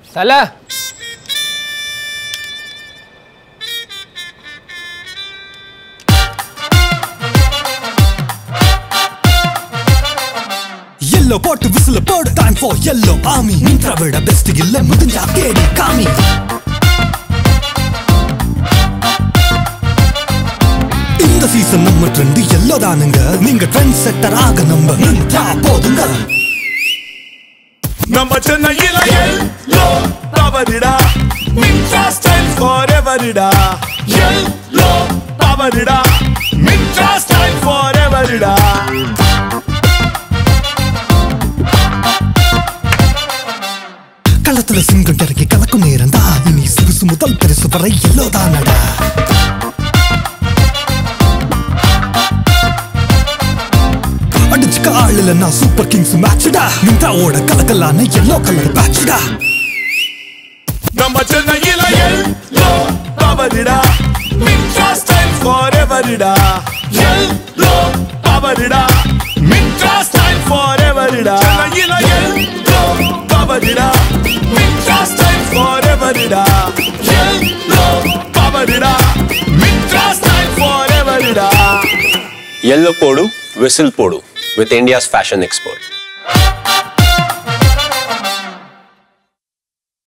தல எல்லோ போட்டு விசில போடு டைம் ஃபார் எல்லோ ஆமி மின்ட்ரா விட பெஸ்ட் இல்ல முடிஞ்சா கேடி காமி இந்த சீசன் நம்ம ட்ரெண்ட் எல்லோ தானுங்க நீங்க ட்ரெண்ட் செட்டர் ஆக நம்ம மின்ட்ரா போதுங்க நம்ம சென்னையில எல்லோ பவரிடா மின்ட்ரா ஸ்டைல் ஃபார் எவரிடா எல்லோ பவரிடா மின்ட்ரா ஸ்டைல் ஃபார் எவரிடா களத்துல சிங்கம் இறக்கி கலக்கும் நேரம் தான் இனி சிறுசு முதல் பெருசு வரை எல்லோ தானடா அடிச்சுக்க ஆள் இல்லைன்னா சூப்பர் கிங்ஸ் மேட்ச்டா மின்ட்ராவோட கலக்கலான எல்லோ கலர் பேட்ச்டா நம்ம சென்னையில எல்லோ பவரிடா மின்ட்ரா ஸ்டைல் ஃபார் எவரிடா எல்லோ பவரிடா மின்ட்ரா ஸ்டைல் ஃபார் எவரிடா சென்னையில எல்லோ பவரிடா மின்ட்ரா ஸ்டைல் ஃபார் எவரிடா எல்லோ பவரிடா மின்ட்ரா ஸ்டைல் ஃபார் எவரிடா Yellow Podu, Whistle Podu with India's fashion expert.